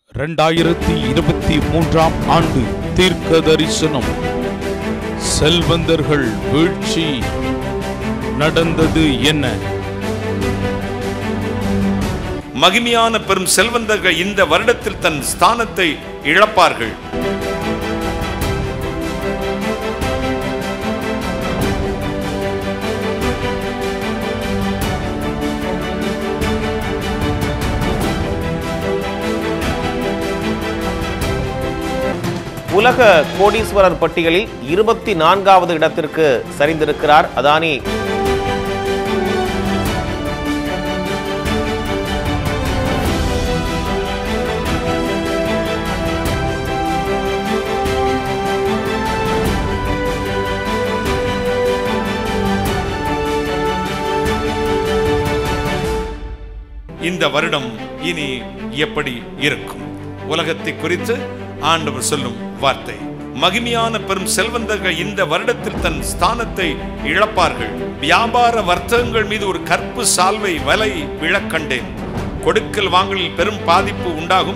இரண்டாயிரத்தி இருபத்தி மூன்றாம் ஆண்டு தீர்க்க தரிசனம் செல்வந்தர்கள் வீழ்ச்சி நடந்தது என்ன மகிமையான பெரும் செல்வந்தர்கள் இந்த வருடத்தில் தன் ஸ்தானத்தை இழப்பார்கள் உலக கோடீஸ்வரர் பட்டியலில் இருபத்தி நான்காவது இடத்திற்கு சரிந்திருக்கிறார் அதானி இந்த வருடம் இனி எப்படி இருக்கும் உலகத்தை குறித்து ஆண்டவர் சொல்லும் வார்த்தை மகிமையான பெரும் செல்வந்தர்கள் இந்த வருடத்தில் தன் ஸ்தானத்தை இழப்பார்கள் வியாபார வர்த்தகங்கள் மீது ஒரு கற்பு சால்வை வலை விழக்கண்டேன் கொடுக்கல் வாங்கலில் பெரும் பாதிப்பு உண்டாகும்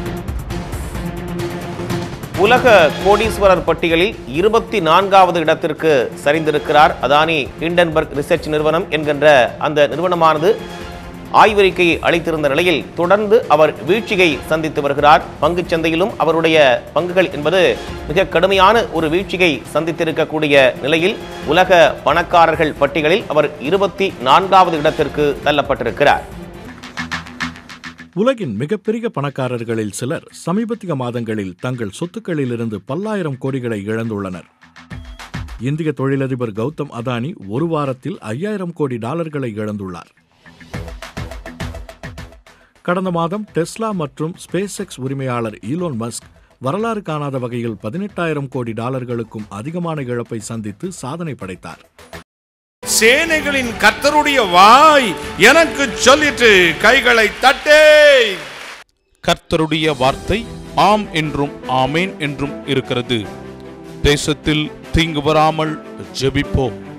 உலக கோடீஸ்வரர் பட்டியலில் இருபத்தி நான்காவது இடத்திற்கு சரிந்திருக்கிறார் அதானி ஹிண்டன்பர்க் ரிசர்ச் நிறுவனம் என்கின்ற அந்த நிறுவனமானது ஆய்வறிக்கையை அளித்திருந்த நிலையில் தொடர்ந்து அவர் வீழ்ச்சியை சந்தித்து வருகிறார் பங்குச் சந்தையிலும் அவருடைய பங்குகள் என்பது மிக கடுமையான ஒரு வீழ்ச்சியை சந்தித்திருக்கக்கூடிய நிலையில் உலக பணக்காரர்கள் பட்டியலில் அவர் இருபத்தி நான்காவது இடத்திற்கு தள்ளப்பட்டிருக்கிறார் உலகின் மிகப்பெரிய பணக்காரர்களில் சிலர் சமீபத்திய மாதங்களில் தங்கள் சொத்துக்களிலிருந்து பல்லாயிரம் கோடிகளை இழந்துள்ளனர் இந்திய தொழிலதிபர் கௌதம் அதானி ஒரு வாரத்தில் ஐயாயிரம் கோடி டாலர்களை இழந்துள்ளார் கடந்த மாதம் டெஸ்லா மற்றும் ஸ்பேஸ் எக்ஸ் உரிமையாளர் ஈலோன் மஸ்க் வரலாறு காணாத வகையில் பதினெட்டாயிரம் கோடி டாலர்களுக்கும் அதிகமான இழப்பை சந்தித்து சாதனை படைத்தார் சேனைகளின் கர்த்தருடைய வாய் எனக்கு சொல்லிட்டு கைகளை தட்டே கர்த்தருடைய வார்த்தை ஆம் என்றும் ஆமேன் என்றும் இருக்கிறது தேசத்தில் தீங்கு வராமல் ஜெபிப்போம்